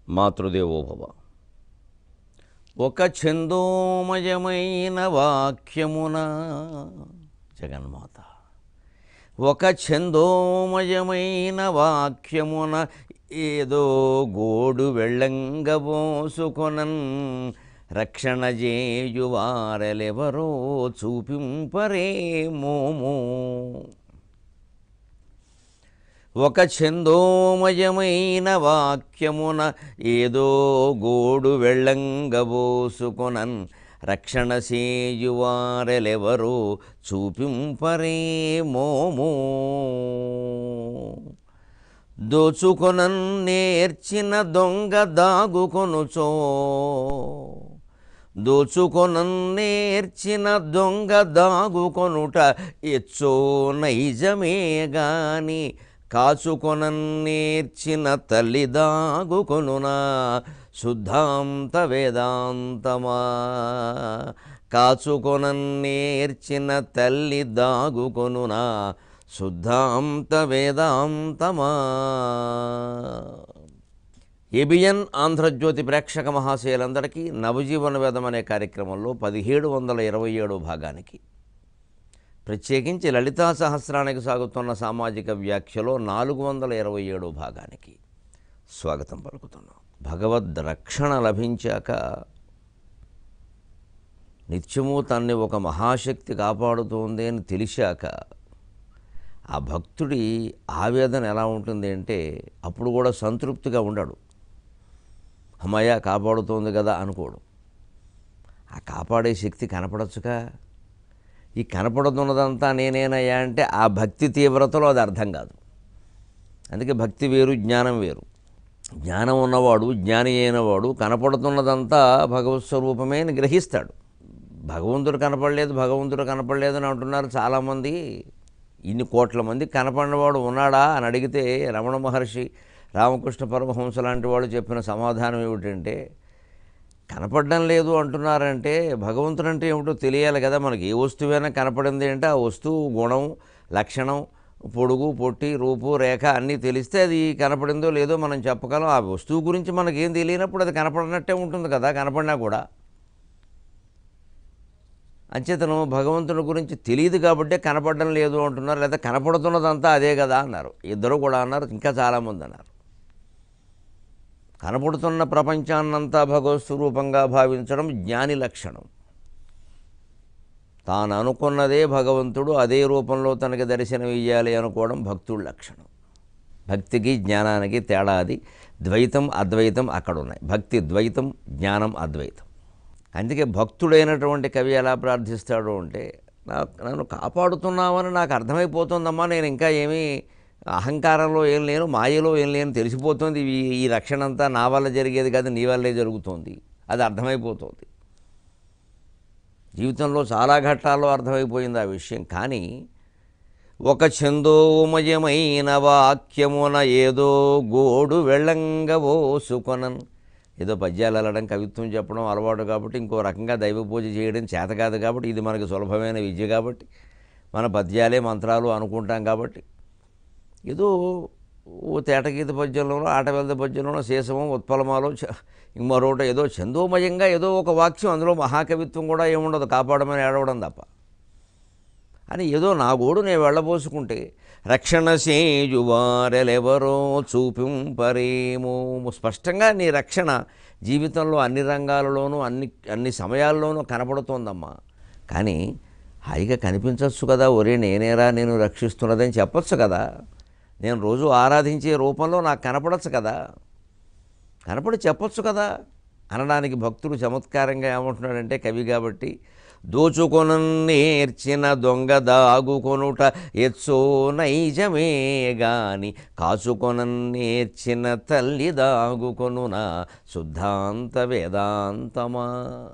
మాతృదేవోభవ ఒక ఛందోమయమైన వాక్యమున జగన్మాత ఒక ఛందోమయమైన వాక్యమున ఏదో గోడు వెళ్ళంగబోసుకొనన్ రక్షణ చేయువారెలెవరో చూపింపరే మోమో ఒక ఛందోమయమైన వాక్యమున ఏదో గోడు వెళ్ళంగబోసుకొనన్ రక్షణ సేయువారెలెవరో చూపింపరే మోమో దోచుకొనన్ నేర్చిన దొంగ దాగుకొనుచో దోచుకొనన్ నేర్చిన దొంగ దాగుకొనుట ఎచ్చో నైజమే గాని కాచుకొనన్ నేర్చిన తల్లి దాగుకొనునా శుద్ధాంత వేదాంతమా కాచుకొనన్ నేర్చిన తల్లి దాగుకొనునా శుద్ధాంత వేదాంతమా ఏబిఎన్ ఆంధ్రజ్యోతి ప్రేక్షక మహాశయులందరికీ నవజీవన వేదం అనే కార్యక్రమంలో పదిహేడు వందల ఇరవై ఏడు భాగానికి ప్రత్యేకించి లలితా సహస్రానికి సాగుతున్న సామాజిక వ్యాఖ్యలో నాలుగు వందల ఇరవై ఏడు భాగానికి స్వాగతం పలుకుతున్నాం భగవద్ రక్షణ లభించాక నిత్యము తన్ని ఒక మహాశక్తి కాపాడుతోంది అని తెలిసాక ఆ భక్తుడి ఆవేదన ఎలా ఉంటుంది అంటే అప్పుడు కూడా సంతృప్తిగా ఉండడు అమ్మయ్య కాపాడుతోంది కదా అనుకోడు ఆ కాపాడే శక్తి కనపడచ్చుగా ఈ కనపడుతున్నదంతా నేనేనయ్యా అంటే ఆ భక్తి తీవ్రతలో అది అర్థం కాదు అందుకే భక్తి వేరు జ్ఞానం వేరు జ్ఞానం ఉన్నవాడు జ్ఞాని అయినవాడు కనపడుతున్నదంతా భగవత్ స్వరూపమే అని గ్రహిస్తాడు భగవంతుడు కనపడలేదు భగవంతుడు కనపడలేదు అని అంటున్నారు చాలామంది ఇన్ని కోట్ల మంది కనపడినవాడు ఉన్నాడా అని అడిగితే రమణ మహర్షి రామకృష్ణ పరమహంస లాంటి వాళ్ళు చెప్పిన సమాధానం ఏమిటంటే కనపడడం లేదు అంటున్నారంటే భగవంతుడు అంటే ఏమిటో తెలియాలి కదా మనకి ఏ వస్తువైనా కనపడింది అంటే ఆ వస్తువు గుణం లక్షణం పొడుగు పొట్టి రూపు రేఖ అన్నీ తెలిస్తే అది కనపడిందో లేదో మనం చెప్పగలం ఆ వస్తువు గురించి మనకేం తెలియనప్పుడు అది కనపడినట్టే ఉంటుంది కదా కనపడినా కూడా అంచేతను భగవంతుడి గురించి తెలియదు కాబట్టే కనపడడం లేదు అంటున్నారు లేదా కనపడుతున్నదంతా అదే కదా అన్నారు ఇద్దరు కూడా అన్నారు ఇంకా చాలామంది అన్నారు కనపడుతున్న ప్రపంచాన్నంతా భగవత్ స్వరూపంగా భావించడం జ్ఞాని లక్షణం తాను అనుకున్నదే భగవంతుడు అదే రూపంలో తనకి దర్శనం ఇయ్యాలి అనుకోవడం భక్తుడి లక్షణం భక్తికి జ్ఞానానికి తేడా అది ద్వైతం అద్వైతం అక్కడ ఉన్నాయి భక్తి ద్వైతం జ్ఞానం అద్వైతం అందుకే భక్తుడైనటువంటి కవి ఎలా ప్రార్థిస్తాడు అంటే నాకు నన్ను కాపాడుతున్నావని నాకు అర్థమైపోతుందమ్మా నేను ఇంకా ఏమీ అహంకారంలో ఏం లేను మాయలో ఏం లేను తెలిసిపోతుంది ఈ ఈ రక్షణ అంతా నా వల్ల జరిగేది కాదు నీ వల్లే జరుగుతోంది అది అర్థమైపోతుంది జీవితంలో చాలా ఘట్టాల్లో అర్థమైపోయింది ఆ విషయం కానీ ఒక ఛందోమయమైన వాక్యమున ఏదో గోడు వెళ్ళంగవోసుకొనన్ ఏదో పద్యాలు వెళ్ళడం కవిత్వం చెప్పడం అలవాటు కాబట్టి ఇంకో రకంగా దైవ పూజ చేయడం చేత కాదు కాబట్టి ఇది మనకి సులభమైన విద్య కాబట్టి మన పద్యాలే మంత్రాలు అనుకుంటాం కాబట్టి ఏదో ఓ తేటగీత పద్యంలోనో ఆటవెల్ద పద్యంలోనో శేషమో ఉత్పలమాలో చ- మరొకటి ఏదో చందోమయంగా ఏదో ఒక వాక్యం అందులో మహాకవిత్వం కూడా ఏముండదు కాపాడమని ఏడవడం తప్ప అని ఏదో నా గోడు నేను వెళ్ళబోసుకుంటే రక్షణ సేయువారెలెవరో చూపింపరేమో స్పష్టంగా నీ రక్షణ జీవితంలో అన్ని రంగాలలోనూ అన్ని అన్ని సమయాల్లోనూ కనపడుతోందమ్మా కానీ హాయిగా కనిపించవచ్చు కదా ఒరే నేనేరా నేను రక్షిస్తున్నదని చెప్పొచ్చు కదా నేను రోజు ఆరాధించే రూపంలో నాకు కనపడచ్చు కదా కనపడి చెప్పొచ్చు కదా అనడానికి భక్తుడు చమత్కారంగా ఏమంటున్నాడంటే కవి కాబట్టి దోచుకొన నేర్చిన దొంగ దాగుకొనుట ఎచ్చో నైజమే గాని కాచుకొన నేర్చిన తల్లి దాగుకొనున శుద్ధాంత వేదాంతమా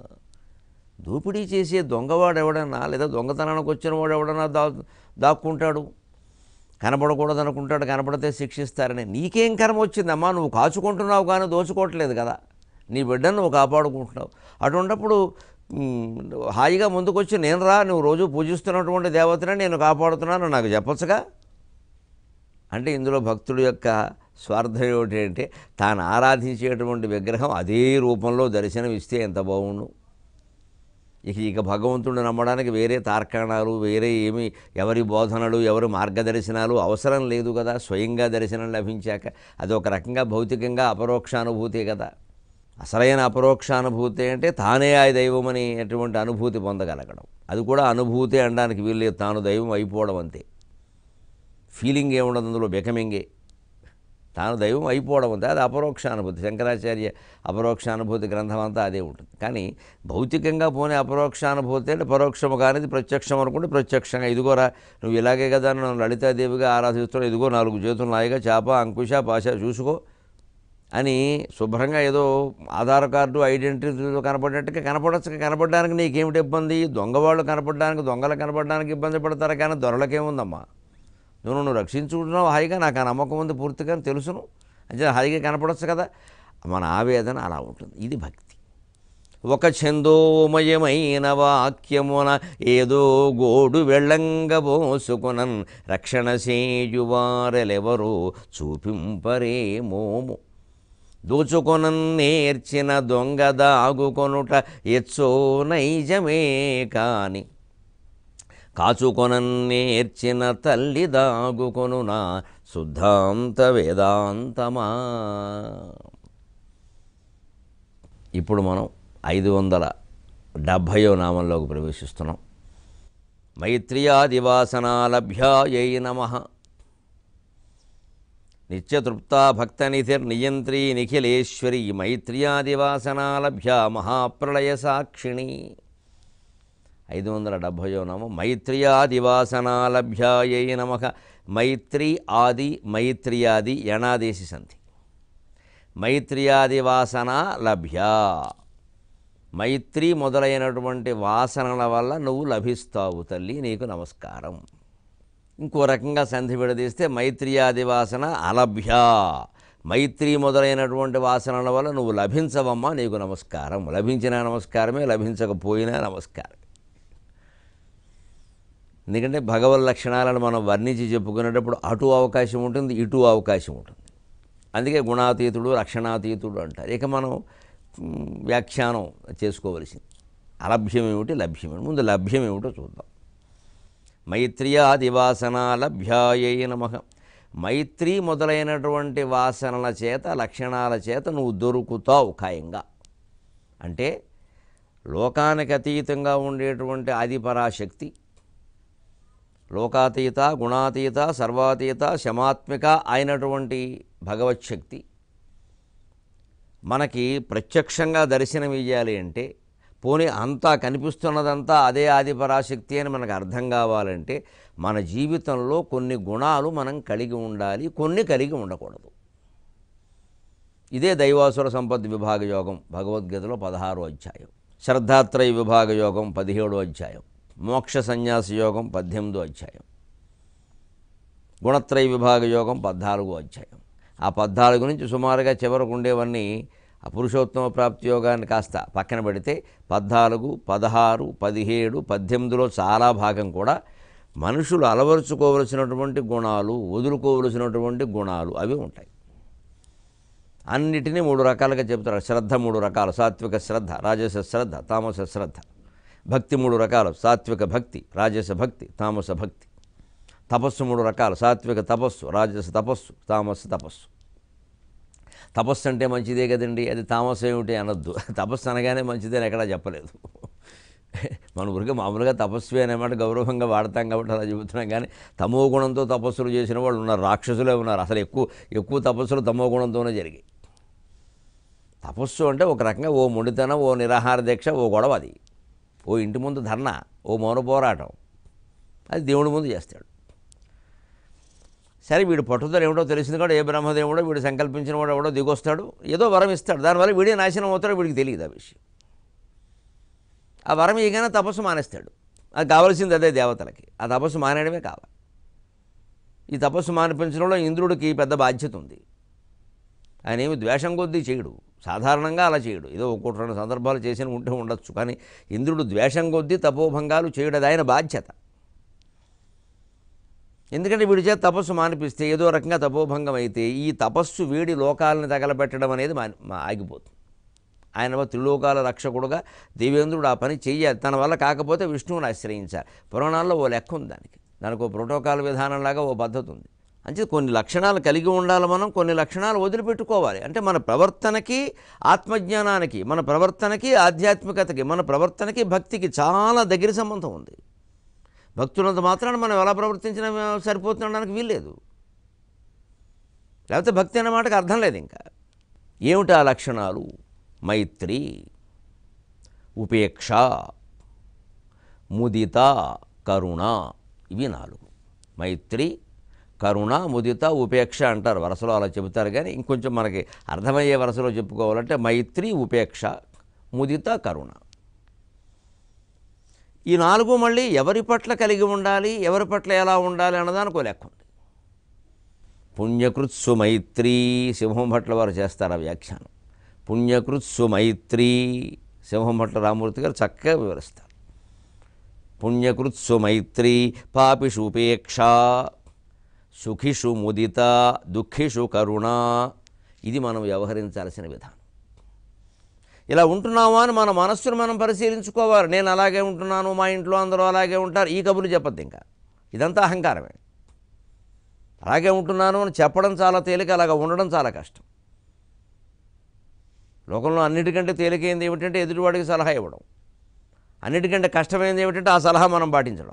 దోపిడీ చేసే దొంగవాడు ఎవడన్నా లేదా దొంగతనానికి వచ్చిన వాడు ఎవడన్నా దా దాక్కుంటాడు కనపడకూడదు అనుకుంటాడు కనపడితే శిక్షిస్తారని నీకేం కర్మ వచ్చిందమ్మా నువ్వు కాచుకుంటున్నావు కానీ దోచుకోవట్లేదు కదా నీ బిడ్డను నువ్వు కాపాడుకుంటున్నావు అటువంటప్పుడు మ్, హాయిగా ముందుకొచ్చి నేను రా నువ్వు రోజు పూజిస్తున్నటువంటి దేవతనే నేను కాపాడుతున్నాను నాకు చెప్పొచ్చుగా అంటే ఇందులో భక్తుడి యొక్క స్వార్థం ఏమిటి అంటే తాను ఆరాధించేటువంటి విగ్రహం అదే రూపంలో దర్శనం ఇస్తే ఎంత బాగుండు ఇక ఇక భగవంతుడు నమ్మడానికి వేరే తార్కాణాలు వేరే ఏమి ఎవరి బోధనలు ఎవరి మార్గదర్శనాలు అవసరం లేదు కదా స్వయంగా దర్శనం లభించాక అది ఒక రకంగా భౌతికంగా అపరోక్షానుభూతే కదా అసలైన అపరోక్షానుభూతి అంటే తానే ఆ దైవం అనేటువంటి అనుభూతి పొందగలగడం అది కూడా అనుభూతి అనడానికి వీల్లేదు తాను దైవం అయిపోవడం అంతే ఫీలింగ్ ఏముండదు అందులో బెకమింగే తాను దైవం అయిపోవడం అంతే అది అపరోక్షానుభూతి శంకరాచార్య అపరోక్షానుభూతి గ్రంథం అంతా అదే ఉంటుంది కానీ భౌతికంగా పోనీ అపరోక్షానుభూతి అంటే పరోక్షము కానిది ప్రత్యక్షం అనుకుంటే ప్రత్యక్షంగా ఇదిగోరా నువ్వు ఇలాగే కదా నన్ను లలితాదేవిగా ఆరాధిస్తున్నావు ఇదిగో నాలుగు చేతులు నాయిగా చేప అంకుశ పాశ చూసుకో అని శుభ్రంగా ఏదో ఆధార్ కార్డు ఐడెంటిటీలో కనపడినట్టుగా కనపడచ్చు కనపడడానికి నీకేమిటి ఇబ్బంది దొంగవాళ్ళు కనపడడానికి దొంగలు కనపడడానికి ఇబ్బంది పడతారు కానీ దొరలకేముందమ్మా నువ్వు నువ్వు రక్షించుకుంటున్నావు హాయిగా నాకు ఆ నమ్మకం ఉంది పూర్తిగా తెలుసును అంటే హాయిగా కనపడచ్చు కదా మన ఆవేదన అలా ఉంటుంది ఇది భక్తి ఒక ఛందోమయమైన వాక్యమున ఏదో గోడు వెళ్ళంగబోసుకునన్ రక్షణ సేయువారెలెవరో చూపింపరే మోము దోచుకొనన్ నేర్చిన దొంగ దాగుకొనుట ఎచ్చో నైజమే కాని కాచుకొనన్ నేర్చిన తల్లి దాగుకొనున శుద్ధాంత వేదాంతమా ఇప్పుడు మనం ఐదు వందల డెబ్భయో నామంలోకి ప్రవేశిస్తున్నాం మైత్రియాదివాసనాలభ్యాయై నమ నిత్యతృప్తా భక్తనిధిర్నియంత్రీ నిఖిలేశ్వరి మైత్రియాదివాసనాలభ్య మహాప్రళయ సాక్షిణి ఐదు వందల డెబ్భయో నామం మైత్రియాదివాసనాలభ్యాయై నమ మైత్రి ఆది మైత్రియాది యణాదేశి సంధి మైత్రియాది వాసన లభ్య మైత్రి మొదలైనటువంటి వాసనల వల్ల నువ్వు లభిస్తావు తల్లి నీకు నమస్కారం ఇంకో రకంగా సంధి విడదీస్తే మైత్రియాది వాసన అలభ్య మైత్రి మొదలైనటువంటి వాసనల వల్ల నువ్వు లభించవమ్మా నీకు నమస్కారం లభించిన నమస్కారమే లభించకపోయినా నమస్కారం ఎందుకంటే భగవద్ లక్షణాలను మనం వర్ణించి చెప్పుకునేటప్పుడు అటు అవకాశం ఉంటుంది ఇటు అవకాశం ఉంటుంది అందుకే గుణాతీతుడు రక్షణాతీతుడు అంటారు ఇక మనం మ్, వ్యాఖ్యానం చేసుకోవలసింది అలభ్యం ఏమిటి లభ్యం ఏమిటి ముందు లభ్యం ఏమిటో చూద్దాం మైత్రియాదివాసన లభ్యాయై నమ మైత్రి మొదలైనటువంటి వాసనల చేత లక్షణాల చేత నువ్వు దొరుకుతావు ఖాయంగా అంటే లోకానికి అతీతంగా ఉండేటువంటి ఆదిపరాశక్తి లోకాతీత గుణాతీత సర్వాతీత శమాత్మిక అయినటువంటి భగవత్ శక్తి మనకి ప్రత్యక్షంగా దర్శనం ఇవ్వాలి అంటే పోనీ అంతా కనిపిస్తున్నదంతా అదే ఆదిపరాశక్తి అని మనకు అర్థం కావాలంటే మన జీవితంలో కొన్ని గుణాలు మనం కలిగి ఉండాలి కొన్ని కలిగి ఉండకూడదు ఇదే దైవాసుర సంపత్ విభాగ యోగం భగవద్గీతలో పదహారో అధ్యాయం శ్రద్ధాత్రయ విభాగ యోగం పదిహేడో అధ్యాయం మోక్ష సన్యాస యోగం పద్దెనిమిదో అధ్యాయం గుణత్రయ విభాగ యోగం పద్నాలుగో అధ్యాయం ఆ పద్నాలుగు నుంచి సుమారుగా చివరకు ఉండేవన్నీ ఆ పురుషోత్తమ ప్రాప్తి యోగాన్ని కాస్త పక్కన పెడితే పద్నాలుగు పదహారు పదిహేడు పద్దెనిమిదిలో చాలా భాగం కూడా మనుషులు అలవరుచుకోవలసినటువంటి గుణాలు వదులుకోవలసినటువంటి గుణాలు అవి ఉంటాయి అన్నిటినీ మూడు రకాలుగా చెప్తారు శ్రద్ధ మూడు రకాలు సాత్విక శ్రద్ధ రాజస శ్రద్ధ తామస శ్రద్ధ భక్తి మూడు రకాలు సాత్విక భక్తి రాజస భక్తి తామస భక్తి తపస్సు మూడు రకాలు సాత్విక తపస్సు రాజస తపస్సు తామస తపస్సు తపస్సు అంటే మంచిదే కదండి అది తామసం ఏమిటి అనొద్దు తపస్సు అనగానే మంచిదే అని ఎక్కడా చెప్పలేదు మన ఊరికి మామూలుగా తపస్వి అనేమాట గౌరవంగా వాడతాం కాబట్టి అలా చెబుతున్నాం కానీ తమో గుణంతో తపస్సులు చేసిన వాళ్ళు ఉన్నారు రాక్షసులే ఉన్నారు అసలు ఎక్కువ ఎక్కువ తపస్సులు తమో గుణంతోనే జరిగాయి తపస్సు అంటే ఒక రకంగా ఓ ముడితనం ఓ నిరాహార దీక్ష ఓ గొడవ అది ఓ ఇంటి ముందు ధర్నా ఓ మౌన పోరాటం అది దేవుడి ముందు చేస్తాడు సరే వీడు పట్టుదల ఏమిటో తెలిసింది కూడా ఏ బ్రహ్మదేవుడో వీడు సంకల్పించిన వాడు ఎవడో దిగొస్తాడు ఏదో వరం ఇస్తాడు దానివల్ల వీడే నాశనం అవుతాడో వీడికి తెలియదు ఆ విషయం ఆ వరం ఇగానే తపస్సు మానేస్తాడు అది కావాల్సింది అదే దేవతలకి ఆ తపస్సు మానేయడమే కావాలి ఈ తపస్సు మానిపించడంలో ఇంద్రుడికి పెద్ద బాధ్యత ఉంది ఆయన ఏమి ద్వేషం కొద్దీ చేయడు సాధారణంగా అలా చేయడు ఏదో ఒక్కొక్క రెండు సందర్భాలు చేసిన ఉంటే ఉండొచ్చు కానీ ఇంద్రుడు ద్వేషం కొద్దీ తపోభంగాలు చేయడు అది ఆయన బాధ్యత ఎందుకంటే వీడి చేత తపస్సు మానిపిస్తే ఏదో రకంగా తపోభంగం అయితే ఈ తపస్సు వీడి లోకాలను తగలబెట్టడం అనేది మా మా- ఆగిపోతుంది ఆయన త్రిలోకాల రక్షకుడుగా దేవేంద్రుడు ఆ పని చెయ్యాలి తన వల్ల కాకపోతే విష్ణువుని ఆశ్రయించాలి పురాణాల్లో ఓ లెక్క ఉంది దానికి దానికి ఓ ప్రోటోకాల్ విధానంలాగా ఓ పద్ధతి ఉంది అంటే కొన్ని లక్షణాలు కలిగి ఉండాలి మనం కొన్ని లక్షణాలు వదిలిపెట్టుకోవాలి అంటే మన ప్రవర్తనకి ఆత్మజ్ఞానానికి మన ప్రవర్తనకి ఆధ్యాత్మికతకి మన ప్రవర్తనకి భక్తికి చాలా దగ్గర సంబంధం ఉంది భక్తులంత మాత్రాన మనం ఎలా ప్రవర్తించినా సరిపోతుండడానికి వీల్లేదు లేకపోతే భక్తి అనే మాటకు అర్థం లేదు ఇంకా ఏమిటి ఆ లక్షణాలు మైత్రి ఉపేక్ష ముదిత కరుణ ఇవి నాలుగు మైత్రి కరుణ ముదిత ఉపేక్ష అంటారు వరుసలో అలా చెబుతారు కానీ ఇంకొంచెం మనకి అర్థమయ్యే వరుసలో చెప్పుకోవాలంటే మైత్రి ఉపేక్ష ముదిత కరుణ ఈ నాలుగు మళ్ళీ ఎవరి పట్ల కలిగి ఉండాలి ఎవరి పట్ల ఎలా ఉండాలి అన్నదానికి ఒక లెక్క ఉంది పుణ్యకృత్సు మైత్రీ సింహం భట్ల వారు చేస్తారు ఆ వ్యాఖ్యానం పుణ్యకృత్సు మైత్రీ సింహం భట్ల రామూర్తి గారు చక్కగా వివరిస్తారు పుణ్యకృత్సు మైత్రీ పాపిషు ఉపేక్ష సుఖిషు ముదిత దుఃఖిషు కరుణ ఇది మనం వ్యవహరించాల్సిన విధానం ఇలా ఉంటున్నామా అని మన మనస్సును మనం పరిశీలించుకోవాలి నేను అలాగే ఉంటున్నాను మా ఇంట్లో అందరూ అలాగే ఉంటారు ఈ కబుర్లు చెప్పద్దు ఇంకా ఇదంతా అహంకారమే అలాగే ఉంటున్నాను అని చెప్పడం చాలా తేలిక అలాగా ఉండడం చాలా కష్టం లోకంలో అన్నిటికంటే తేలికైంది ఏమిటంటే ఎదుటివాడికి సలహా ఇవ్వడం అన్నిటికంటే కష్టమైనది ఏమిటంటే ఆ సలహా మనం పాటించడం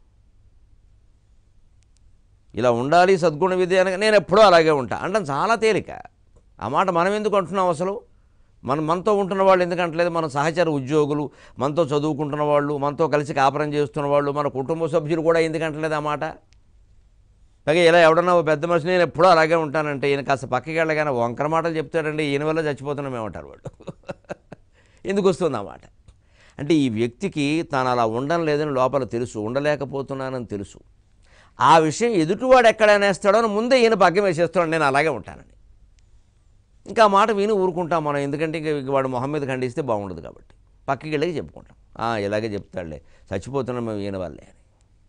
ఇలా ఉండాలి సద్గుణ విద్య అనగా నేను ఎప్పుడూ అలాగే ఉంటా అంటే చాలా తేలిక ఆ మాట మనం ఎందుకు అంటున్నాం అసలు మనం మనతో ఉంటున్న వాళ్ళు ఎందుకు అంటలేదు మన సహచర ఉద్యోగులు మనతో చదువుకుంటున్న వాళ్ళు మనతో కలిసి కాపురం చేస్తున్న వాళ్ళు మన కుటుంబ సభ్యులు కూడా ఎందుకు అంటలేదు ఆ మాట పైగా ఇలా ఎవడన్నా ఓ పెద్ద మనిషి నేను ఎప్పుడూ అలాగే ఉంటానంటే ఈయన కాస్త పక్కకి వెళ్ళగానే వంకర మాటలు చెప్తాడండి ఈయన వల్ల చచ్చిపోతున్నాం ఏమంటారు వాళ్ళు ఎందుకు వస్తుంది ఆ మాట అంటే ఈ వ్యక్తికి తాను అలా ఉండడం లేదని లోపల తెలుసు ఉండలేకపోతున్నానని తెలుసు ఆ విషయం ఎదుటివాడు ఎక్కడనేస్తాడో అని ముందే ఈయన పక్కన వేసేస్తాడు నేను అలాగే ఉంటానని ఇంకా ఆ మాట విని ఊరుకుంటాం మనం ఎందుకంటే ఇంక వాడు మొహం మీద ఖండిస్తే బాగుండదు కాబట్టి పక్కకి వెళ్ళి చెప్పుకుంటాం "ఆ, ఇలాగే చెప్తాడులే చచ్చిపోతున్నాం మేము ఈయన వల్లే అని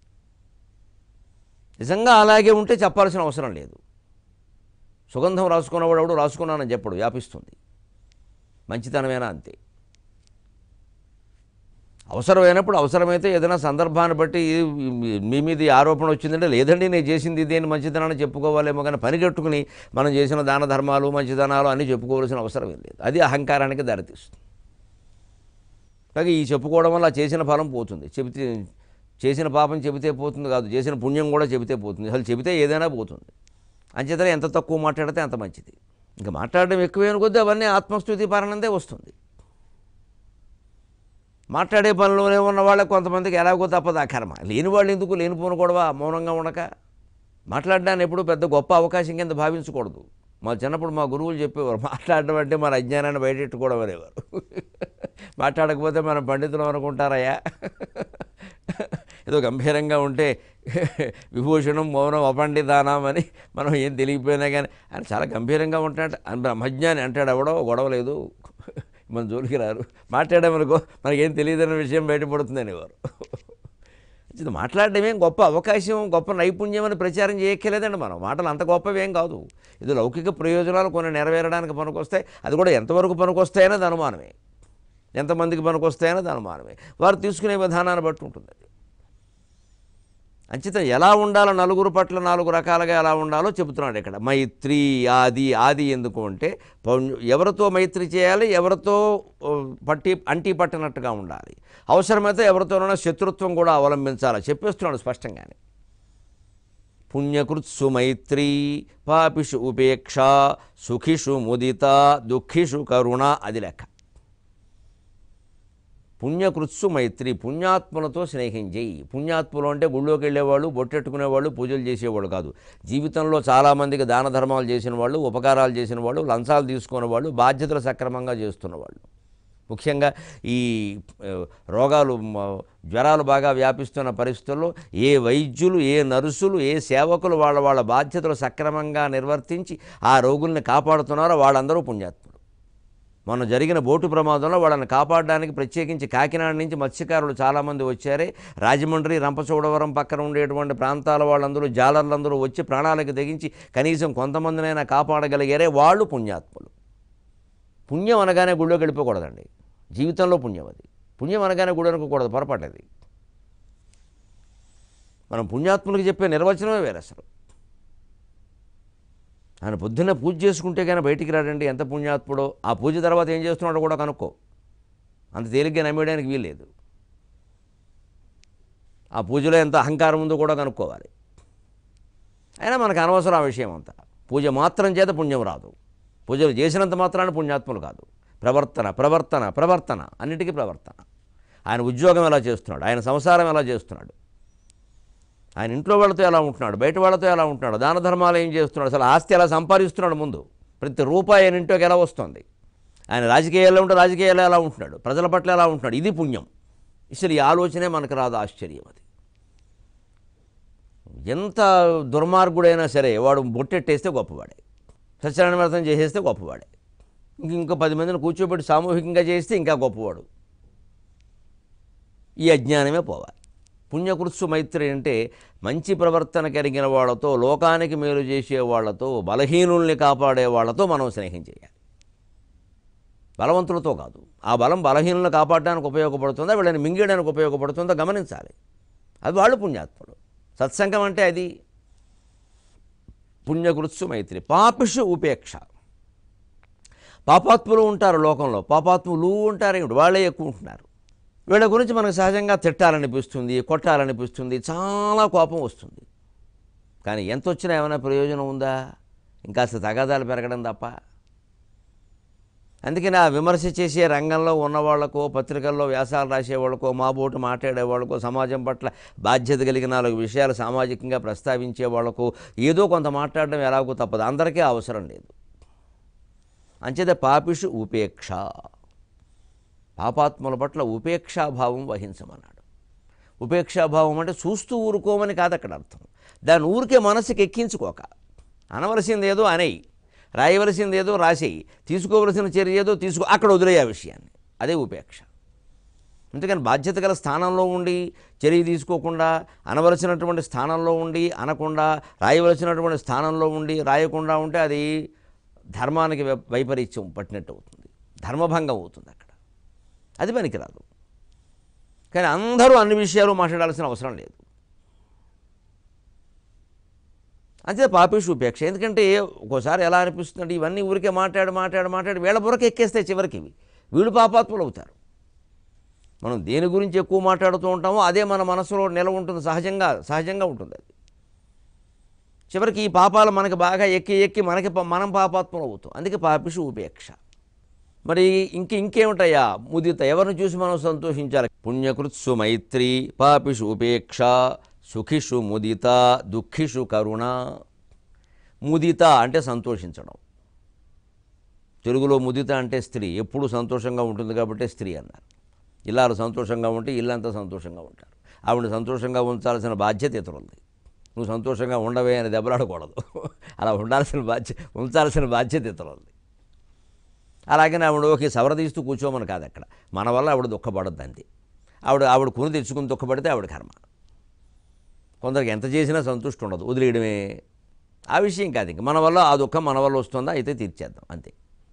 నిజంగా అలాగే ఉంటే చెప్పాల్సిన అవసరం లేదు సుగంధం రాసుకున్నవాడు ఎవడు రాసుకున్నానని చెప్పడు వ్యాపిస్తుంది మంచితనమేనా అంతే అవసరమైనప్పుడు అవసరమైతే ఏదైనా సందర్భాన్ని బట్టి ఈ- మీ మీద ఈ ఆరోపణ వచ్చిందంటే లేదండి నేను చేసింది ఇదేని మంచితనాన్ని చెప్పుకోవాలేమో కానీ పని కట్టుకుని మనం చేసిన దాన ధర్మాలు మంచితనాలు అన్నీ చెప్పుకోవాల్సిన అవసరం ఏం లేదు అది అహంకారానికి దారితీస్తుంది పైగా ఈ చెప్పుకోవడం వల్ల ఆ చేసిన ఫలం పోతుంది చెబితే చేసిన పాపం చెబితే పోతుంది కాదు చేసిన పుణ్యం కూడా చెబితే పోతుంది అసలు చెబితే ఏదైనా పోతుంది అంచేతనే ఎంత తక్కువ మాట్లాడితే అంత మంచిది ఇంకా మాట్లాడడం ఎక్కువైన కొద్దీ అవన్నీ ఆత్మస్థుతి పరణందే వస్తుంది మాట్లాడే పనిలోనే ఉన్న వాళ్ళకి కొంతమందికి ఎలాగో తప్పదు ఆ కర్మ లేని వాళ్ళు ఎందుకు లేనిపోను కూడా మౌనంగా ఉండక మాట్లాడడాన్ని ఎప్పుడు పెద్ద గొప్ప అవకాశం కింద భావించకూడదు మా చిన్నప్పుడు మా గురువులు చెప్పేవారు మాట్లాడడం అంటే మన అజ్ఞానాన్ని బయటెట్టుకోవడం అనేవారు మాట్లాడకపోతే మనం పండితులం అనుకుంటారయ్యా ఏదో గంభీరంగా ఉంటే విభూషణం మౌనం అపండితానం అని మనం ఏం తెలియకపోయినా కానీ ఆయన చాలా గంభీరంగా ఉంటాడు అని బ్రహ్మజ్ఞాని అంటాడు ఎవడో గొడవ లేదు మన జోలికి రారు మాట్లాడామనుకో మనకేం తెలియదన్న విషయం బయటపడుతుంది అనేవారు ఇది మాట్లాడడమే గొప్ప అవకాశం గొప్ప నైపుణ్యం అని ప్రచారం చేయక్కర్లేదండి మనం మాటలు అంత గొప్పవేం కాదు ఇది లౌకిక ప్రయోజనాలు కొన్ని నెరవేరడానికి పనికొస్తాయి అది కూడా ఎంతవరకు పనికొస్తాయనేది అనుమానమే ఎంతమందికి పనికొస్తాయనేది అనుమానమే వారు తీసుకునే విధానాన్ని బట్టి ఉంటుంది అది అంచేత ఎలా ఉండాలో నలుగురు పట్ల నాలుగు రకాలుగా ఎలా ఉండాలో చెబుతున్నాడు ఇక్కడ మైత్రి ఆది ఆది ఎందుకు అంటే పౌణ్య- ఎవరితో మైత్రి చేయాలి ఎవరితో ఓ, పట్టి అంటి పట్టినట్టుగా ఉండాలి అవసరమైతే ఎవరితోనైనా శత్రుత్వం కూడా అవలంబించాలి చెప్పేస్తున్నాడు స్పష్టంగానే పుణ్యకృత్సు మైత్రీ పాపిషు ఉపేక్ష సుఖిషు ముదిత దుఃఖిషు కరుణ అది లెక్క పుణ్యకృత్సు మైత్రి పుణ్యాత్ములతో స్నేహం చేయి పుణ్యాత్ములు అంటే గుళ్ళోకి వెళ్ళేవాళ్ళు బొట్టెట్టుకునేవాళ్ళు పూజలు చేసేవాళ్ళు కాదు జీవితంలో చాలామందికి దాన ధర్మాలు చేసిన వాళ్ళు ఉపకారాలు చేసిన వాళ్ళు లంచాలు తీసుకునే వాళ్ళు బాధ్యతలు సక్రమంగా చేస్తున్న వాళ్ళు ముఖ్యంగా ఈ ఆ, రోగాలు మ, జ్వరాలు బాగా వ్యాపిస్తున్న పరిస్థితుల్లో ఏ వైద్యులు ఏ నర్సులు ఏ సేవకులు వాళ్ళ వాళ్ళ బాధ్యతలు సక్రమంగా నిర్వర్తించి ఆ రోగుల్ని కాపాడుతున్నారో వాళ్ళందరూ పుణ్యాత్ములు మొన్న జరిగిన బోటు ప్రమాదంలో వాళ్ళని కాపాడడానికి ప్రత్యేకించి కాకినాడ నుంచి మత్స్యకారులు చాలామంది వచ్చారే రాజమండ్రి రంపచోడవరం పక్కన ఉండేటువంటి ప్రాంతాల వాళ్ళందరూ జాలర్లందరూ వచ్చి ప్రాణాలకు తెగించి కనీసం కొంతమందినైనా కాపాడగలిగారే వాళ్ళు పుణ్యాత్ములు పుణ్యం అనగానే గుళ్ళోకి వెళ్ళిపోకూడదండి జీవితంలో పుణ్యం అది పుణ్యం అనగానే గుడి అనుకోకూడదు పొరపాటు అది మనం పుణ్యాత్ములకు చెప్పే నిర్వచనమే వేరే అసలు ఆయన పొద్దున్నే పూజ చేసుకుంటే కానీ బయటికి రాడండి ఎంత పుణ్యాత్ముడో ఆ పూజ తర్వాత ఏం చేస్తున్నాడో కూడా కనుక్కో అంత తేలిగ్గా నమ్మేయడానికి వీల్లేదు ఆ పూజలో ఎంత అహంకారం ఉందో కూడా కనుక్కోవాలి అయినా మనకు అనవసరం ఆ విషయం అంతా పూజ మాత్రం చేత పుణ్యం రాదు పూజలు చేసినంత మాత్రాన పుణ్యాత్ములు కాదు ప్రవర్తన ప్రవర్తన ప్రవర్తన అన్నిటికీ ప్రవర్తన ఆయన ఉద్యోగం ఎలా చేస్తున్నాడు ఆయన సంసారం ఎలా చేస్తున్నాడు ఆయన ఇంట్లో వాళ్ళతో ఎలా ఉంటున్నాడు బయట వాళ్ళతో ఎలా ఉంటున్నాడు దాన ధర్మాలు ఏం చేస్తున్నాడు అసలు ఆస్తి ఎలా సంపాదిస్తున్నాడు ముందు ప్రతి రూపాయి ఆయన ఇంట్లోకి ఎలా వస్తుంది ఆయన రాజకీయాల్లో ఉంటే రాజకీయాల్లో ఎలా ఉంటున్నాడు ప్రజల పట్ల ఎలా ఉంటున్నాడు ఇది పుణ్యం అసలు ఈ ఆలోచనే మనకు రాదు ఆశ్చర్యం అది ఎంత దుర్మార్గుడైనా సరే వాడు బొట్టెట్టేస్తే గొప్పవాడే సత్యనారాయణ వ్రతం చేసేస్తే గొప్పవాడే ఇంక ఇంకా పది మందిని కూర్చోబెట్టి సామూహికంగా చేస్తే ఇంకా గొప్పవాడు ఈ అజ్ఞానమే పోవాలి పుణ్యకృత్సు మైత్రి అంటే మంచి ప్రవర్తన కలిగిన వాళ్ళతో లోకానికి మేలు చేసే వాళ్ళతో బలహీనుల్ని కాపాడే వాళ్ళతో మనం స్నేహం చేయాలి బలవంతులతో కాదు ఆ బలం బలహీనులను కాపాడడానికి ఉపయోగపడుతుందా వీళ్ళని మింగేయడానికి ఉపయోగపడుతుందా గమనించాలి అది వాళ్ళు పుణ్యాత్ముడు సత్సంగం అంటే అది పుణ్యకృత్సు మైత్రి పాపిషు ఉపేక్ష పాపాత్ములు ఉంటారు లోకంలో పాపాత్ములు ఉంటారు ఏమిటి వాళ్ళే ఎక్కువ ఉంటున్నారు వీళ్ళ గురించి మనకు సహజంగా తిట్టాలనిపిస్తుంది కొట్టాలనిపిస్తుంది చాలా కోపం వస్తుంది కానీ ఎంత వచ్చినా ఏమైనా ప్రయోజనం ఉందా ఇంకాస్త తగాదాలు పెరగడం తప్ప అందుకని ఆ విమర్శ చేసే రంగంలో ఉన్న వాళ్ళకో పత్రికల్లో వ్యాసాలు రాసే వాళ్ళకో మా బోటు మాట్లాడే వాళ్ళకో సమాజం పట్ల బాధ్యత కలిగిన నాలుగు విషయాలు సామాజికంగా ప్రస్తావించే వాళ్ళకో ఏదో కొంత మాట్లాడడం ఎలాగో తప్పదు అందరికీ అవసరం లేదు అంచేత పాపిషు ఉపేక్ష పాపాత్ముల పట్ల ఉపేక్షాభావం వహించమన్నాడు ఉపేక్షాభావం అంటే చూస్తూ ఊరుకోమని కాదు అక్కడ అర్థం దాని ఊరికే మనసుకి ఎక్కించుకోక అనవలసింది ఏదో అనేయి రాయవలసింది ఏదో రాసేయి తీసుకోవలసిన చర్య ఏదో తీసుకో అక్కడ వదిలేయి ఆ విషయాన్ని అదే ఉపేక్ష అందుకని బాధ్యత గల స్థానంలో ఉండి చర్య తీసుకోకుండా అనవలసినటువంటి స్థానంలో ఉండి అనకుండా రాయవలసినటువంటి స్థానంలో ఉండి రాయకుండా ఉంటే అది ధర్మానికి వై- వైపరీత్యం పట్టినట్టు అవుతుంది ధర్మభంగం అవుతుంది అక్కడ అది పనికిరాదు కానీ అందరూ అన్ని విషయాలు మాట్లాడాల్సిన అవసరం లేదు అంతే పాపేషు ఉపేక్ష ఎందుకంటే ఒక్కోసారి ఎలా అనిపిస్తుందంటే ఇవన్నీ ఊరికే మాట్లాడి మాట్లాడి మాట్లాడి వీళ్ళ బుర్రకి ఎక్కేస్తాయి చివరికి ఇవి వీళ్ళు పాపాత్ములు అవుతారు మనం దేని గురించి ఎక్కువ మాట్లాడుతూ ఉంటామో అదే మన మనసులో నిల ఉంటుంది సహజంగా సహజంగా ఉంటుంది అది చివరికి ఈ పాపాలు మనకి బాగా ఎక్కి ఎక్కి మనకి ప- మనం పాపాత్మలు అవుతాం అందుకే పాపిషు ఉపేక్ష మరి ఇంక ఇంకేమిటయ్యా ముదిత ఎవరిని చూసి మనం సంతోషించాలి పుణ్యకృత్సు మైత్రి పాపిషు ఉపేక్ష సుఖిషు ముదిత దుఃఖిషు కరుణ ముదిత అంటే సంతోషించడం తెలుగులో ముదిత అంటే స్త్రీ ఎప్పుడు సంతోషంగా ఉంటుంది కాబట్టి స్త్రీ అన్నారు ఇల్లాలు సంతోషంగా ఉంటే ఇల్లంతా సంతోషంగా ఉంటారు ఆవిడ సంతోషంగా ఉంచాల్సిన బాధ్యత ఇతరులది నువ్వు సంతోషంగా ఉండవే అని దెబ్బలాడకూడదు అలా ఉండాల్సిన బాధ్యత ఉంచాల్సిన బాధ్యత ఇతరులది అలాగే ఆవిడ ఓకే సవరదీస్తూ కూర్చోమని కాదు అక్కడ మన వల్ల ఆవిడ దుఃఖపడద్దు అంతే ఆవిడ ఆవిడ కొని తెచ్చుకుని దుఃఖపడితే ఆవిడ కర్మ కొందరికి ఎంత చేసినా సంతృష్టి ఉండదు వదిలేయడమే ఆ విషయం కాదు ఇంక మన వల్ల ఆ దుఃఖం మన వల్ల వస్తుందా అయితే తీర్చేద్దాం అంతే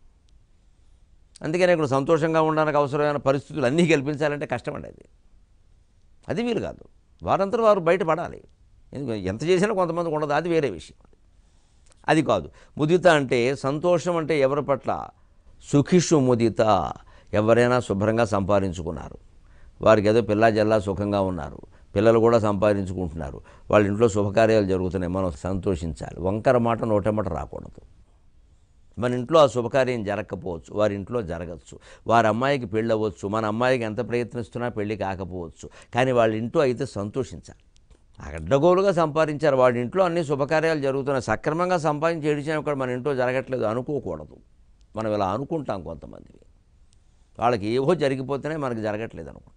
అందుకని ఇక్కడ సంతోషంగా ఉండడానికి అవసరమైన పరిస్థితులు అన్నీ కల్పించాలంటే కష్టమండి అది అది వీలు కాదు వారంతా వారు బయటపడాలి ఎందుకంటే ఎంత చేసినా కొంతమందికి ఉండదు అది వేరే విషయం అది కాదు ముదిత అంటే సంతోషం అంటే ఎవరి పట్ల సుఖిషు ముదిత ఎవరైనా శుభ్రంగా సంపాదించుకున్నారు వారికి ఏదో పిల్లా జల్లా సుఖంగా ఉన్నారు పిల్లలు కూడా సంపాదించుకుంటున్నారు వాళ్ళ ఇంట్లో శుభకార్యాలు జరుగుతున్నాయి మనం సంతోషించాలి వంకర మాట నోటమాట రాకూడదు మన ఇంట్లో ఆ శుభకార్యం జరగకపోవచ్చు వారి ఇంట్లో జరగచ్చు వారి అమ్మాయికి పెళ్ళి అవ్వచ్చు మన అమ్మాయికి ఎంత ప్రయత్నిస్తున్నా పెళ్ళి కాకపోవచ్చు కానీ వాళ్ళ ఇంట్లో అయితే సంతోషించాలి అడ్డగోలుగా సంపాదించారు వాడి ఇంట్లో అన్ని శుభకార్యాలు జరుగుతున్నాయి సక్రమంగా సంపాదించి ఏడిచాం ఇక్కడ మన ఇంట్లో జరగట్లేదు అనుకోకూడదు మనం ఇలా అనుకుంటాం కొంతమంది వాళ్ళకి ఏవో జరిగిపోతేనే మనకి జరగట్లేదు అనుకుంటాం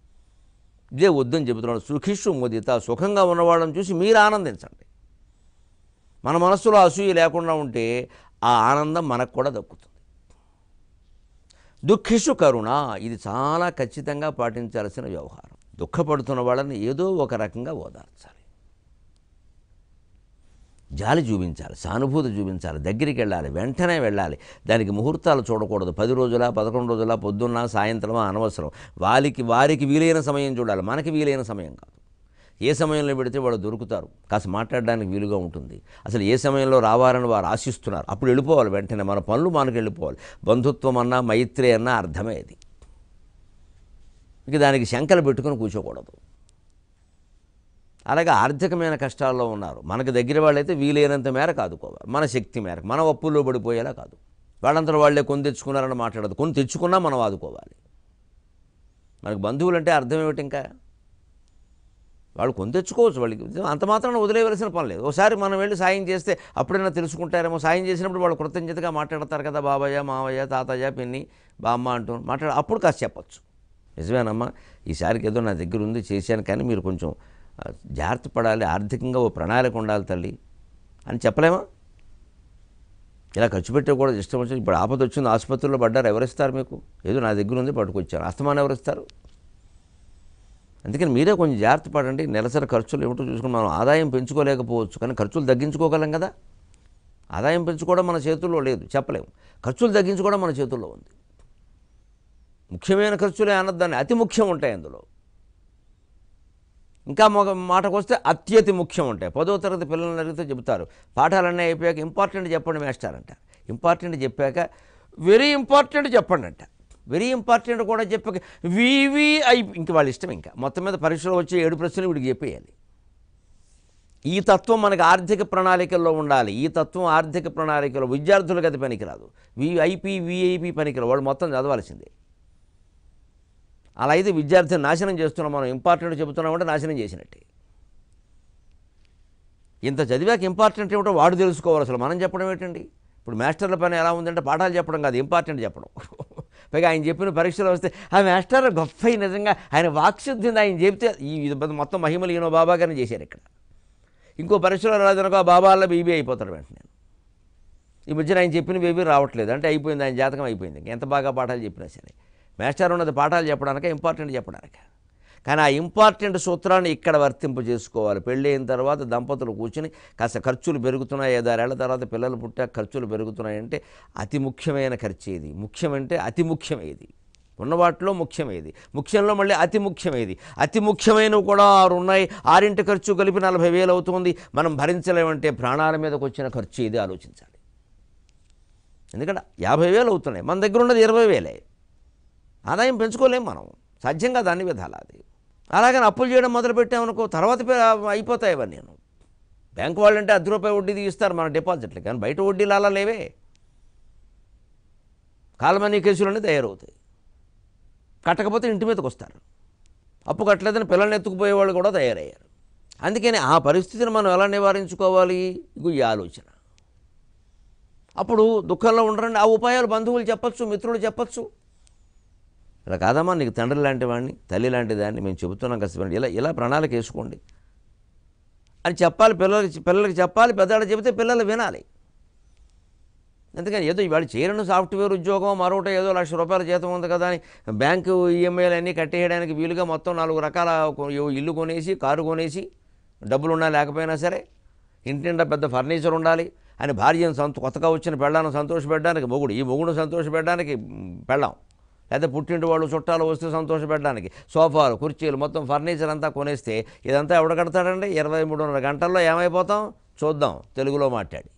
ఇదే వద్దని చెబుతున్నాడు సుఖిషు ముదిత సుఖంగా ఉన్నవాళ్ళని చూసి మీరు ఆనందించండి మన మనస్సులో అసూయ లేకుండా ఉంటే ఆ ఆనందం మనకు కూడా దక్కుతుంది దుఃఖిషు కరుణ ఇది చాలా ఖచ్చితంగా పాటించాల్సిన వ్యవహారం దుఃఖపడుతున్న వాళ్ళని ఏదో ఒక రకంగా ఓదార్చాలి జాలి చూపించాలి సానుభూతి చూపించాలి దగ్గరికి వెళ్ళాలి వెంటనే వెళ్ళాలి దానికి ముహూర్తాలు చూడకూడదు పది రోజుల పదకొండు రోజుల పొద్దున్న సాయంత్రమా అనవసరం వారికి వారికి వీలైన సమయం చూడాలి మనకి వీలైన సమయం కాదు ఏ సమయంలో పెడితే వాళ్ళు దొరుకుతారు కాస్త మాట్లాడడానికి వీలుగా ఉంటుంది అసలు ఏ సమయంలో రావాలని వారు ఆశిస్తున్నారు అప్పుడు వెళ్ళిపోవాలి వెంటనే మన పనులు మనకు వెళ్ళిపోవాలి బంధుత్వం అన్నా మైత్రి అన్నా అర్థమే అది ఇక దానికి శంకలు పెట్టుకుని కూర్చోకూడదు అలాగే ఆర్థికమైన కష్టాల్లో ఉన్నారు మనకు దగ్గర వాళ్ళైతే వీలైనంత మేరకు ఆదుకోవాలి మన శక్తి మేరకు మన అప్పుల్లో పడిపోయేలా కాదు వాళ్ళంతా వాళ్ళే కొని తెచ్చుకున్నారని మాట్లాడదు కొని తెచ్చుకున్నా మనం ఆదుకోవాలి మనకు బంధువులు అంటే అర్థం ఏమిటి ఇంకా వాళ్ళు కొని తెచ్చుకోవచ్చు వాళ్ళకి అంత మాత్రాన వదిలేయవలసిన పని లేదు ఒకసారి మనం వెళ్ళి సాయం చేస్తే అప్పుడైనా తెలుసుకుంటారేమో సాయం చేసినప్పుడు వాళ్ళు కృతజ్ఞతగా మాట్లాడతారు కదా బాబాయ్య మావయ్య తాతయ్య పిన్ని బామ్మ అంటూ మాట్లాడ అప్పుడు కాస్త చెప్పచ్చు నిజమేనమ్మా ఈసారికి ఏదో నా దగ్గర ఉంది చేశాను కానీ మీరు కొంచెం ఆ, జాగ్రత్త పడాలి ఆర్థికంగా ఓ ప్రణాళిక ఉండాలి తల్లి అని చెప్పలేమా ఇలా ఖర్చు పెట్టే కూడా ఇష్టం వచ్చింది ఇప్పుడు ఆపద వచ్చింది ఆసుపత్రిలో పడ్డారు ఎవరిస్తారు మీకు ఏదో నా దగ్గర ఉంది పట్టుకొచ్చారు అస్తమానం ఎవరిస్తారు అందుకని మీరే కొంచెం జాగ్రత్త పడండి నెలసరి ఖర్చులు ఏమిటో చూసుకుని మనం ఆదాయం పెంచుకోలేకపోవచ్చు కానీ ఖర్చులు తగ్గించుకోగలం కదా ఆదాయం పెంచుకోవడం మన చేతుల్లో లేదు చెప్పలేము ఖర్చులు తగ్గించుకోవడం మన చేతుల్లో ఉంది ముఖ్యమైన ఖర్చులే అన్నదాన్ని అతి ముఖ్యం ఉంటాయి అందులో ఇంకా ఒక మాటకు వస్తే అత్యతి ముఖ్యం ఉంటాయి పదో తరగతి పిల్లల్ని అడిగితే చెబుతారు పాఠాలన్నీ అయిపోయాక ఇంపార్టెంట్ చెప్పండి మాస్టర్ అంట ఇంపార్టెంట్ చెప్పాక వెరీ ఇంపార్టెంట్ చెప్పండి అంట వెరీ ఇంపార్టెంట్ కూడా చెప్పాక వివి అయి ఇంక వాళ్ళ ఇష్టం ఇంకా మొత్తం మీద పరీక్షలో వచ్చే ఏడు ప్రశ్నలు వీడికి చెప్పేయాలి ఈ తత్వం మనకి ఆర్థిక ప్రణాళికల్లో ఉండాలి ఈ తత్వం ఆర్థిక ప్రణాళికలో విద్యార్థులకు అది పనికిరాదు విఐపి విఐపి పనికిరాదు వాళ్ళు మొత్తం చదవాల్సిందే అలా అయితే విద్యార్థిని నాశనం చేస్తున్నాం మనం ఇంపార్టెంట్ చెబుతున్నామంటే నాశనం చేసినట్టే ఇంత చదివాక ఇంపార్టెంట్ ఏమిటో వాడు తెలుసుకోవాలి అసలు మనం చెప్పడం ఏంటండి ఇప్పుడు మాస్టర్ల పని ఎలా ఉందంటే పాఠాలు చెప్పడం కాదు ఇంపార్టెంట్ చెప్పడం పైగా ఆయన చెప్పిన పరీక్షలు వస్తే ఆ మాస్టర్ గొప్ప నిజంగా ఆయన వాక్శుద్ధి ఉంది ఆయన చెప్తే ఈ ఇది మొత్తం మహిమలు ఈయనో బాబా గారిని చేశారు ఇక్కడ ఇంకో పరీక్షలో రాదనుకో ఆ బాబాల్లో బీబీ అయిపోతాడు వెంటనే ఈ మధ్యన ఆయన చెప్పిన బేబీ రావట్లేదు అంటే అయిపోయింది ఆయన జాతకం అయిపోయింది ఎంత బాగా పాఠాలు చెప్పినా సరే మాస్టర్ ఉన్నది పాఠాలు చెప్పడానిక ఇంపార్టెంట్ చెప్పడానిక కానీ ఆ ఇంపార్టెంట్ సూత్రాన్ని ఇక్కడ వర్తింపు చేసుకోవాలి పెళ్ళి అయిన తర్వాత దంపతులు కూర్చుని కాస్త ఖర్చులు పెరుగుతున్నాయి ఐదారేళ్ల తర్వాత పిల్లలు పుట్టాక ఖర్చులు పెరుగుతున్నాయంటే అతి ముఖ్యమైన ఖర్చు ఏది ముఖ్యమంటే అతి ముఖ్యమేది ఉన్న వాటిలో ముఖ్యమేది ముఖ్యంలో మళ్ళీ అతి ముఖ్యమేది అతి ముఖ్యమైనవి కూడా ఆరు ఉన్నాయి ఆరింటి ఖర్చు కలిపి నలభై వేలు అవుతుంది మనం భరించలేమంటే ప్రాణాల మీదకి వచ్చిన ఖర్చు ఇది ఆలోచించాలి ఎందుకంటే యాభై వేలు అవుతున్నాయి మన దగ్గర ఉన్నది ఇరవై వేలే ఆదాయం పెంచుకోలేం మనం సాధ్యంగా దాన్ని విధాలు అది అలాగని అప్పులు చేయడం మొదలు పెట్టామనుకో తర్వాత పే- అయిపోతాయి ఇవన్నీ నేను బ్యాంకు వాళ్ళు అంటే అర్ధ రూపాయి వడ్డీ తీస్తారు మన డిపాజిట్లు కానీ బయట వడ్డీలు అలా లేవే కాలమనీ కేసులన్నీ తయారవుతాయి కట్టకపోతే ఇంటి మీదకి వస్తారు అప్పు కట్టలేదని పిల్లల్ని ఎత్తుకుపోయే వాళ్ళు కూడా తయారయ్యారు అందుకని ఆ పరిస్థితిని మనం ఎలా నివారించుకోవాలి ఇగో ఈ ఆలోచన అప్పుడు దుఃఖంలో ఉండరండి ఆ ఉపాయాలు బంధువులు చెప్పచ్చు మిత్రులు చెప్పచ్చు ఇలా కాదమ్మా నీకు తండ్రి లాంటి వాడిని తల్లి లాంటి దాన్ని మేము చెబుతున్నాం కష్టపడి ఇలా ఇలా ప్రణాళిక వేసుకోండి అని చెప్పాలి పిల్లలకి పిల్లలకి చెప్పాలి పెద్దవాళ్ళు చెబితే పిల్లలు వినాలి ఎందుకని ఏదో ఇవాళ చేరిన సాఫ్ట్వేర్ ఉద్యోగం మరొకటి ఏదో లక్ష రూపాయల జీతం ఉంది కదా అని బ్యాంకు ఈఎంఐలు అన్నీ కట్టేయడానికి వీలుగా మొత్తం నాలుగు రకాల కొ- ఇల్లు కొనేసి కారు కొనేసి డబ్బులు ఉన్నా లేకపోయినా సరే ఇంటి నిండా పెద్ద ఫర్నిచర్ ఉండాలి అని భార్యను సంత కొత్తగా వచ్చిన పెళ్ళాన్ని సంతోషపెట్టడానికి మొగుడు ఈ మొగుడు సంతోషపెట్టడానికి మ్, పెళ్ళాం లేదా పుట్టింటి వాళ్ళు చుట్టాలు వస్తే సంతోషపెట్టడానికి సోఫాలు కుర్చీలు మొత్తం ఫర్నిచర్ అంతా కొనేస్తే ఇదంతా ఎవడ కడతాడండి ఇరవై మూడున్నర గంటల్లో ఏమైపోతాం చూద్దాం తెలుగులో మాట్లాడి